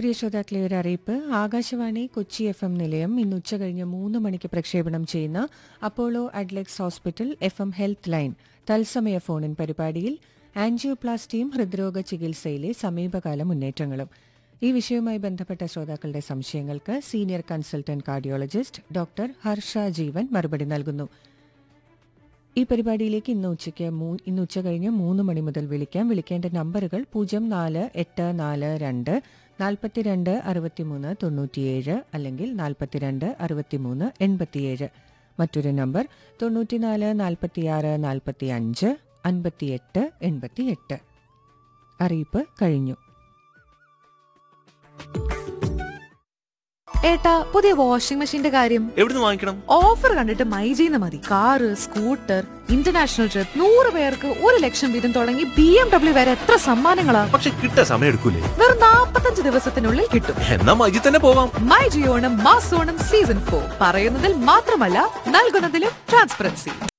പ്രിയ ശ്രോതാക്കളെ ഒരു അറിയിപ്പ് ആകാശവാണി കൊച്ചി എഫ് എം നിലയം ഇന്ന് ഉച്ചകഴിഞ്ഞ് മൂന്ന് മണിക്ക് പ്രക്ഷേപണം ചെയ്യുന്ന Apollo Adlux hospital F M health line തത്സമയ ഫോണിൻ പരിപാടിയിൽ ആൻജിയോപ്ലാസ്റ്റിയും ഹൃദ്രോഗ ചികിത്സയിലെ സമീപകാല മുന്നേറ്റങ്ങളും ഈ വിഷയവുമായി ബന്ധപ്പെട്ട ശ്രോതാക്കളുടെ സംശയങ്ങൾക്ക് senior consultant cardiologist doctor Harsha Jeevan മറുപടി നൽകുന്നു ഈ പരിപാടിയിലേക്ക് ഇന്ന് ഉച്ചയ്ക്ക് മൂ- ഇന്ന് ഉച്ച കഴിഞ്ഞ് മൂന്ന് മണി മുതൽ വിളിക്കാം വിളിക്കേണ്ട നമ്പറുകൾ പൂജ്യം നാല് എട്ട് നാല് രണ്ട് നാൽപ്പത്തിരണ്ട് അറുപത്തിമൂന്ന് തൊണ്ണൂറ്റിയേഴ് അല്ലെങ്കിൽ നാൽപ്പത്തിരണ്ട് അറുപത്തിമൂന്ന് എൺപത്തിയേഴ് മറ്റൊരു നമ്പർ തൊണ്ണൂറ്റിനാല് നാൽപ്പത്തിയാറ് നാൽപ്പത്തി അഞ്ച് അൻപത്തിയെട്ട് എൺപത്തിയെട്ട് അറിയിപ്പ് കഴിഞ്ഞു ഏട്ടാ പുതിയ വാഷിംഗ് മെഷീന്റെ കാര്യം എവിടുന്ന് വാങ്ങിക്കണം ഓഫർ കണ്ടിട്ട് മൈജീന്ന് മതി കാറ് സ്കൂട്ടർ ഇന്റർനാഷണൽ ട്രിപ്പ് നൂറ് പേർക്ക് ഒരു ലക്ഷം വീതം തുടങ്ങി ബി എം ഡബ്ല്യു വരെ എത്ര സമ്മാനങ്ങളാ പക്ഷെ കിട്ടാൻ സമയം എടുക്കൂലേ വെറും നാപ്പത്തഞ്ച് ദിവസത്തിനുള്ളിൽ കിട്ടും എന്നാ മജി തന്നെ പോവാം മൈ ജിയോണം മാസോണം സീസൺ ഫോർ പറയുന്നതിൽ മാത്രമല്ല നൽകുന്നതിലും ട്രാൻസ്പെറൻസി